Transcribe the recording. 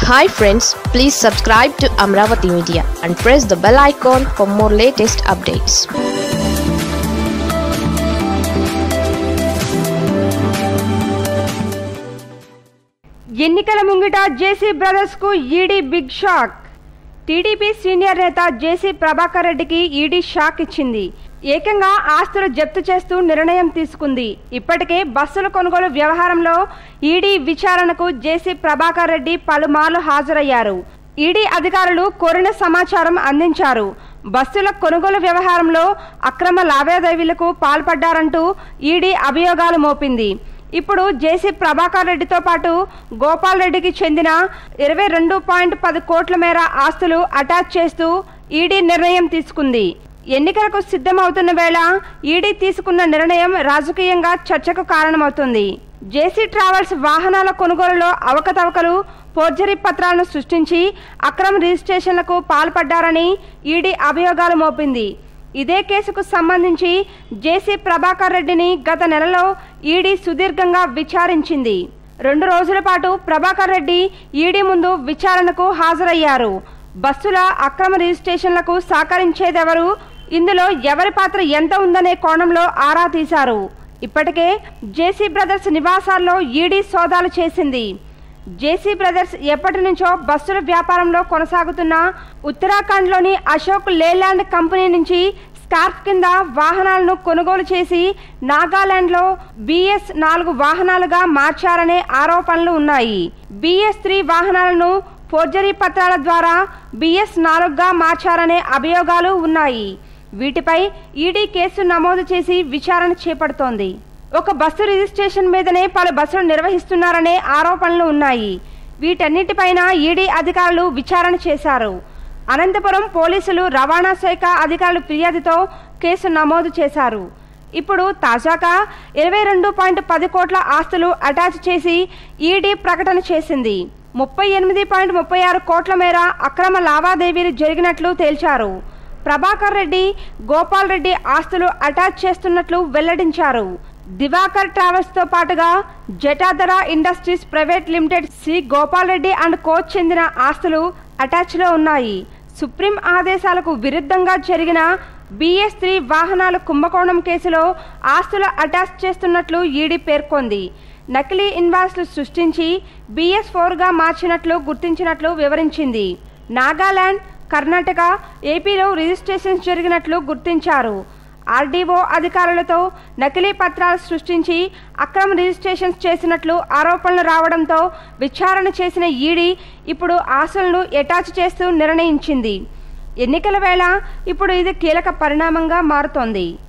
hi friends please subscribe to Amaravati media and press the bell icon for more latest updates ఎన్నికల ముంగిట JC brothers కు ED big shock TDP senior నేత JC Prabhakar రెడ్డికి ED shock ఇచ్చింది ఏకంగా ఆస్తులు జప్తు చేస్తూ నిర్ణయం తీసుకుంది ఇప్పటికే బస్సుల కొనుగోలు వ్యవహారంలో ఈడీ విచారణకు జేసీ ప్రభాకర్ రెడ్డి పలుమార్లు హాజరయ్యారు ఈడీ అధికారులు కోరిన సమాచారం అందించారు బస్సుల కొనుగోలు వ్యవహారంలో అక్రమ లావాదేవీలకు పాల్పడ్డారంటూ ఈడీ అభియోగాలు మోపింది ఇప్పుడు జేసీ ప్రభాకర్ రెడ్డితో పాటు గోపాల్ రెడ్డికి చెందిన ఇరవై రెండు పాయింట్ పది కోట్ల మేర ఆస్తులు అటాచ్ చేస్తూ ఈడీ నిర్ణయం తీసుకుంది ఎన్నికలకు సిద్ధమవుతున్న వేళ ఈడీ తీసుకున్న నిర్ణయం రాజకీయంగా చర్చకు కారణమవుతుంది జేసీ ట్రావెల్స్ వాహనాల కొనుగోలులో అవకతవకలు ఫోర్జరీ పత్రాలను సృష్టించి అక్రమ రిజిస్ట్రేషన్లకు పాల్పడ్డారని ఈడీ అభియోగాలు మోపింది ఇదే కేసుకు సంబంధించి జేసీ ప్రభాకర్ రెడ్డిని గత నెలలో ఈడీ సుదీర్ఘంగా విచారించింది రెండు రోజుల పాటు ప్రభాకర్ రెడ్డి ఈడీ ముందు విచారణకు హాజరయ్యారు బస్సుల అక్రమ రిజిస్ట్రేషన్లకు సహకరించేదెవరు ఇందులో ఎవరి పాత్ర ఎంత ఉందనే కోణంలో ఆరా తీశారు ఇప్పటికే జేసీ బ్రదర్స్ నివాసాల్లో ఈడీ సోదాలు చేసింది జేసీ బ్రదర్స్ ఎప్పటి నుంచో బస్సుల వ్యాపారంలో కొనసాగుతున్న ఉత్తరాఖండ్లోని అశోక్ లేలాండ్ కంపెనీ నుంచి స్కార్ఫ్ కింద వాహనాలను కొనుగోలు చేసి నాగాలాండ్లో బిఎస్ నాలుగు వాహనాలుగా మార్చారనే ఆరోపణలు ఉన్నాయి బిఎస్ త్రీ వాహనాలను ఫోర్జరీ పత్రాల ద్వారా బిఎస్ నాలుగుగా మార్చారనే అభియోగాలు ఉన్నాయి వీటిపై ఈడీ కేసు నమోదు చేసి విచారణ చేపడుతోంది ఒక బస్సు రిజిస్ట్రేషన్ మీదనే పలు బస్సులు నిర్వహిస్తున్నారనే ఆరోపణలు ఉన్నాయి వీటన్నిటిపైన ఈడీ అధికారులు విచారణ చేశారు అనంతపురం పోలీసులు రవాణా శాఖ అధికారులు ఫిర్యాదుతో కేసు నమోదు చేశారు ఇప్పుడు తాజాగా ఇరవై రెండు పాయింట్ పది కోట్ల ఆస్తులు అటాచ్ చేసి ఈడీ ప్రకటన చేసింది ముప్పై ఎనిమిది పాయింట్ ముప్పై ఆరు కోట్ల మేర అక్రమ లావాదేవీలు జరిగినట్లు తేల్చారు ప్రభాకర్ రెడ్డి గోపాల్ రెడ్డి ఆస్తులు అటాచ్ చేస్తున్నట్లు వెల్లడించారు దివాకర్ ట్రావెల్స్ తో పాటుగా Jatadhara industries private limited C Gopal Reddy and coach చెందిన ఆస్తులు అటాచ్ లో ఉన్నాయి సుప్రీం ఆదేశాలకు విరుద్ధంగా జరిగిన బిఎస్ త్రీ వాహనాల కుంభకోణం కేసులో ఆస్తులు అటాచ్ చేస్తున్నట్లు ఈడీ పేర్కొంది నకిలీ ఇన్వాయిస్లు సృష్టించి బిఎస్ ఫోర్గా మార్చినట్లు గుర్తించినట్లు వివరించింది నాగాలాండ్ కర్ణాటక ఏపీలో రిజిస్ట్రేషన్స్ జరిగినట్లు గుర్తించారు ఆర్డీఓ అధికారులతో నకిలీ పత్రాలు సృష్టించి అక్రమ రిజిస్ట్రేషన్స్ చేసినట్లు ఆరోపణలు రావడంతో విచారణ చేసిన ఈడీ ఇప్పుడు ఆశలను అటాచ్ చేస్తూ నిర్ణయించింది ఎన్నికల వేళ ఇప్పుడు ఇది కీలక పరిణామంగా మారుతోంది